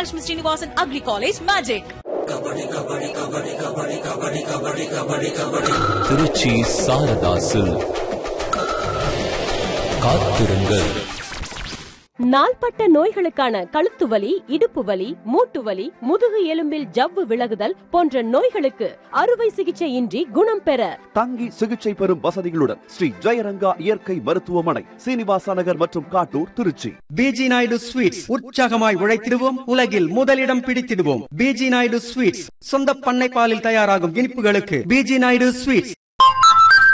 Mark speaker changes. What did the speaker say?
Speaker 1: Thanalakshmi Srinivasan Agri College, Magic.
Speaker 2: Trichy சாரதாசில் காத்திருங்கள்
Speaker 3: நாள்பட்ட நோய்களுக்கான கழுத்து வலி இடுப்பு வலி மூட்டு வலி முதுகு எலும்பில் ஜவ்வு விலகுதல் போன்ற நோய்களுக்கு அறுவை சிகிச்சை இன்றி குணம் பெற
Speaker 4: தங்கி சிகிச்சை பெறும் வசதிகளுடன் ஸ்ரீ ஜெயரங்கா இயற்கை மருத்துவமனை சீனிவாச நகர் மற்றும் காட்டூர் திருச்சி
Speaker 5: பிஜி நாயுடு ஸ்வீட்ஸ் உற்சாகமாய் உழைத்திடுவோம் உலகில் முதலிடம் பிடித்திடுவோம் பிஜி நாயுடு ஸ்வீட்ஸ் சொந்த பண்ணை பாலில் தயாராகும் இனிப்புகளுக்கு பிஜி நாயுடு ஸ்வீட்ஸ்